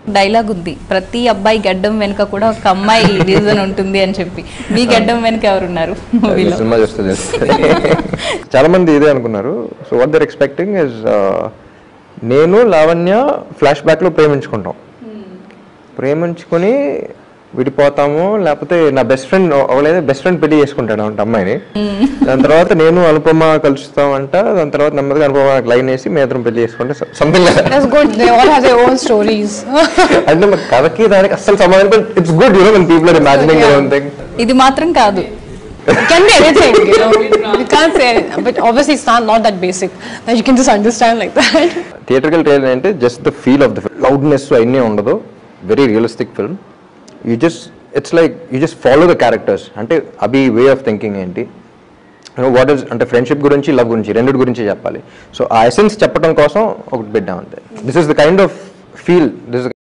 Dialogue ఉంది ప్రతి అబ్బాయి గడ్డం వెనుక కూడా ఒక అమ్మాయి రీజన్ ఉంటుంది అని చెప్పి మీ గడ్డం వెనుక ఎవరున్నారు మూవీలో సినిమా చూస్తే తెలుస్తుంది చాలా మంది ఇదే అనుకున్నారు so what they're expecting is నేను లావణ్య ఫ్లాష్ బ్యాక్లో ప్రేమించుకుంటాం ప్రేమించుకొని విడిపోతాము లేకపోతే నా బెస్ట్ ఫ్రెండ్ అవలేదు బెస్ట్ ఫ్రెండ్ పెళ్లి చేసుకుంటాడు అంట అమ్మాయిని దాని తర్వాత నేను అనుపమ కలుస్తామంట దాని తర్వాత నెమ్మదిగా అనుపమ లైన్ వేసి మీ ఇద్దరం పెళ్లి చేసుకుంటే something That's good. They all have their own stories. అంటే మరి కథకి దానికి అస్సలు సంబంధం it's good you know when people are imagining their own thing ఇది మాత్రం కాదు it can be anything, you know. You can't say, anything. but obviously it's not, not that basic that you can just understand like that. Theatrical trailer అంటే just the feel of the film loudness అవన్నీ ఉండదు very realistic film you just it's like you just follow the characters అంటే Abhi way of thinking ఏంటి what is అంటే friendship గురించి love గురించి రెండింటి గురించి చెప్పాలి సో ఆ ఎసెన్స్ చెప్పడం కోసం ఒకటి పెట్టాం అంతే this is the kind of feel this